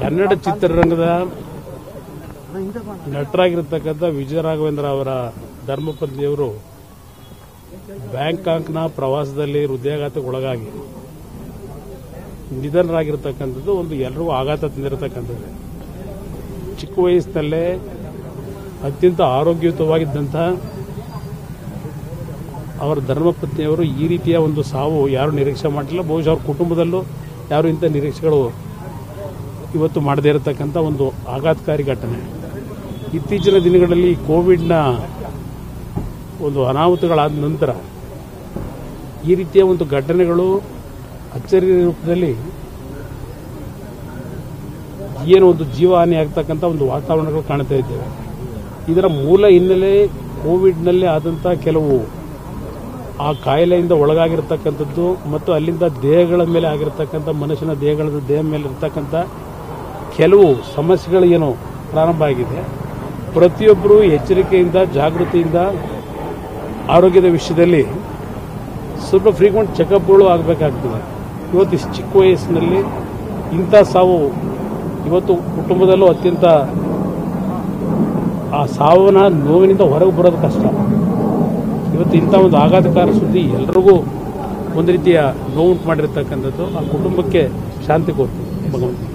ಕನ್ನಡ ಚಿತ್ರರಂಗದ ನಟರಾಗಿರ್ತಕ್ಕಂಥ ವಿಜಯ ರಾಘವೇಂದ್ರ ಅವರ ಧರ್ಮಪತ್ನಿಯವರು ಬ್ಯಾಂಕಾಕ್ನ ಪ್ರವಾಸದಲ್ಲಿ ಹೃದಯಾಘಾತಕ್ಕೆ ಒಳಗಾಗಿ ನಿಧನರಾಗಿರ್ತಕ್ಕಂಥದ್ದು ಒಂದು ಎಲ್ಲರಿಗೂ ಆಘಾತ ತಂದಿರತಕ್ಕಂಥದ್ದು ಚಿಕ್ಕ ವಯಸ್ಸಿನಲ್ಲೇ ಅತ್ಯಂತ ಆರೋಗ್ಯಯುತವಾಗಿದ್ದಂಥ ಅವರ ಧರ್ಮಪತ್ನಿಯವರು ಈ ರೀತಿಯ ಒಂದು ಸಾವು ಯಾರು ನಿರೀಕ್ಷೆ ಮಾಡಿಲ್ಲ ಬಹುಶಃ ಅವ್ರ ಕುಟುಂಬದಲ್ಲೂ ಯಾರು ಇಂಥ ನಿರೀಕ್ಷೆಗಳು ಇವತ್ತು ಮಾಡದೇ ಇರತಕ್ಕಂಥ ಒಂದು ಆಘಾತಕಾರಿ ಘಟನೆ ಇತ್ತೀಚಿನ ದಿನಗಳಲ್ಲಿ ಈ ಕೋವಿಡ್ನ ಒಂದು ಅನಾಹುತಗಳಾದ ನಂತರ ಈ ರೀತಿಯ ಒಂದು ಘಟನೆಗಳು ಅಚ್ಚರಿ ರೂಪದಲ್ಲಿ ಏನು ಒಂದು ಜೀವಹಾನಿ ಆಗ್ತಕ್ಕಂಥ ಒಂದು ವಾತಾವರಣಗಳು ಕಾಣ್ತಾ ಇದ್ದೇವೆ ಇದರ ಮೂಲ ಹಿನ್ನೆಲೆ ಕೋವಿಡ್ನಲ್ಲಿ ಆದಂಥ ಕೆಲವು ಆ ಕಾಯಿಲೆಯಿಂದ ಒಳಗಾಗಿರ್ತಕ್ಕಂಥದ್ದು ಮತ್ತು ಅಲ್ಲಿಂದ ದೇಹಗಳ ಮೇಲೆ ಆಗಿರ್ತಕ್ಕಂಥ ಮನುಷ್ಯನ ದೇಹಗಳ ದೇಹ ಮೇಲೆ ಇರ್ತಕ್ಕಂಥ ಕೆಲವು ಸಮಸ್ಯೆಗಳು ಏನು ಪ್ರಾರಂಭ ಆಗಿದೆ ಪ್ರತಿಯೊಬ್ಬರು ಎಚ್ಚರಿಕೆಯಿಂದ ಜಾಗೃತಿಯಿಂದ ಆರೋಗ್ಯದ ವಿಷಯದಲ್ಲಿ ಸ್ವಲ್ಪ ಫ್ರೀಕ್ವೆಂಟ್ ಚೆಕಪ್ಗಳು ಆಗಬೇಕಾಗ್ತದೆ ಇವತ್ತು ಇಷ್ಟು ಚಿಕ್ಕ ವಯಸ್ಸಿನಲ್ಲಿ ಇಂಥ ಸಾವು ಇವತ್ತು ಕುಟುಂಬದಲ್ಲೂ ಅತ್ಯಂತ ಆ ಸಾವನ್ನ ನೋವಿನಿಂದ ಹೊರಗೆ ಬರೋದು ಕಷ್ಟ ಇವತ್ತು ಇಂಥ ಒಂದು ಆಘಾತಕಾರ ಸುದ್ದಿ ಎಲ್ರಿಗೂ ಒಂದು ರೀತಿಯ ನೋವುಂಟು ಮಾಡಿರ್ತಕ್ಕಂಥದ್ದು ಆ ಕುಟುಂಬಕ್ಕೆ ಶಾಂತಿ ಕೊಡ್ತದೆ ಭಗವಂತ